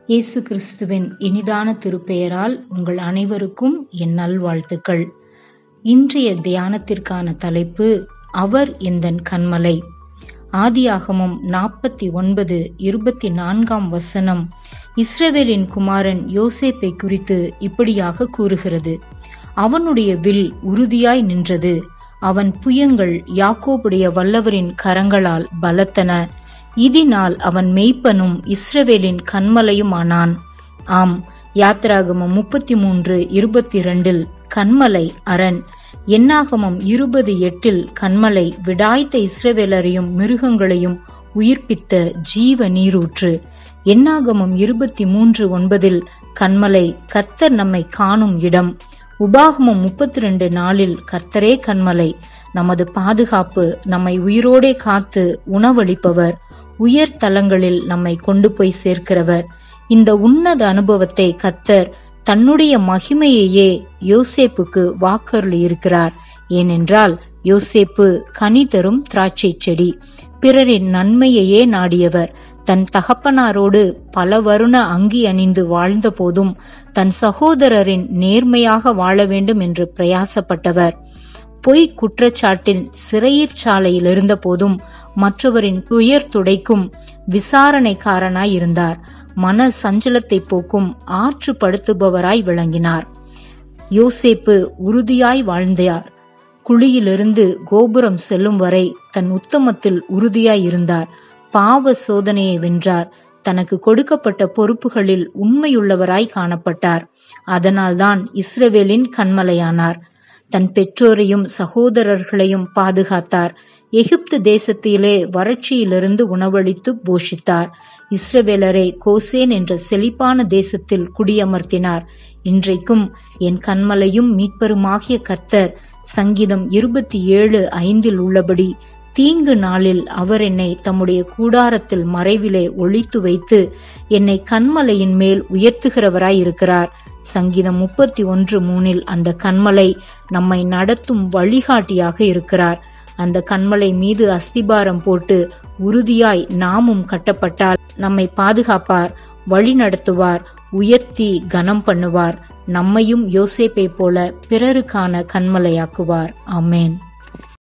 இயேசு கிறிஸ்துவின் இனிதான திருப்பெயரால் உங்கள் அனைவருக்கும் என் நல்வாழ்த்துக்கள் இன்றைய தியானத்திற்கான தலைப்பு அவர் எந்தன் கண்மலை ஆதியாகமம் நாற்பத்தி ஒன்பது இருபத்தி நான்காம் வசனம் இஸ்ரவேலின் குமாரன் யோசேப்பை குறித்து இப்படியாக கூறுகிறது அவனுடைய வில் உறுதியாய் நின்றது அவன் புயங்கள் யாக்கோபுடைய வல்லவரின் கரங்களால் பலத்தன இதனால் அவன் மெய்ப்பனும் இஸ்ரவேலின் கண்மலையுமானான் ஆம் யாத்ராகமம் முப்பத்தி மூன்று இருபத்தி இரண்டில் கண்மலை அரண் எண்ணாகமம் இருபது எட்டில் கண்மலை விடாய்த்த இஸ்ரவேலரையும் மிருகங்களையும் உயிர்ப்பித்த ஜீவ நீரூற்று எண்ணாகமம் இருபத்தி மூன்று ஒன்பதில் கண்மலை கத்தர் நம்மை காணும் இடம் உபாகமம் முப்பத்தி ரெண்டு நாளில் கர்த்தரே கண்மலை நமது பாதுகாப்பு நம்மை உயிரோடே காத்து உணவளிப்பவர் உயர் தலங்களில் நம்மை கொண்டு போய் சேர்க்கிறவர் இந்த உன்னத அனுபவத்தை கத்தர் தன்னுடைய மகிமையையே யோசேப்புக்கு வாக்கருளி இருக்கிறார் ஏனென்றால் யோசேப்பு கனி தரும் திராட்சை செடி பிறரின் நன்மையையே நாடியவர் தன் தகப்பனாரோடு பல வருண அங்கி அணிந்து வாழ்ந்த போதும் தன் சகோதரரின் நேர்மையாக வாழ வேண்டும் என்று பிரயாசப்பட்டவர் பொய் குற்றச்சாட்டில் சிறையிற் சாலையில் இருந்த போதும் மற்றவரின் துயர் துடைக்கும் விசாரணைக்காரனாய் இருந்தார் மன சஞ்சலத்தை போக்கும் ஆற்றுப்படுத்துபவராய் விளங்கினார் யோசேப்பு உறுதியாய் வாழ்ந்தார் குழியிலிருந்து கோபுரம் செல்லும் வரை தன் உத்தமத்தில் உறுதியாய் இருந்தார் பாவ சோதனையை வென்றார் தனக்கு கொடுக்கப்பட்ட பொறுப்புகளில் உண்மையுள்ளவராய் காணப்பட்டார் அதனால்தான் இஸ்ரவேலின் கண்மலையானார் தன் பெற்றோரையும் சகோதரர்களையும் பாதுகாத்தார் எகிப்து தேசத்திலே வறட்சியிலிருந்து உணவளித்து போஷித்தார் இஸ்ரவேலரை கோசேன் என்ற செழிப்பான தேசத்தில் குடியமர்த்தினார் இன்றைக்கும் என் கண்மலையும் மீட்பருமாகிய கர்த்தர் சங்கீதம் இருபத்தி ஏழு ஐந்தில் உள்ளபடி தீங்கு நாளில் அவர் என்னை தம்முடைய கூடாரத்தில் மறைவிலே ஒழித்து வைத்து என்னை கண்மலையின் மேல் உயர்த்துகிறவராய் இருக்கிறார் சங்கீதம் முப்பத்தி ஒன்று மூணில் அந்த கண்மலை நம்மை நடத்தும் வழிகாட்டியாக இருக்கிறார் அந்த கண்மலை மீது அஸ்திபாரம் போட்டு உறுதியாய் நாமும் கட்டப்பட்டால் நம்மை பாதுகாப்பார் வழி நடத்துவார் உயர்த்தி கனம் பண்ணுவார் நம்மையும் யோசேப்பை போல பிறருக்கான கண்மலையாக்குவார் அமேன்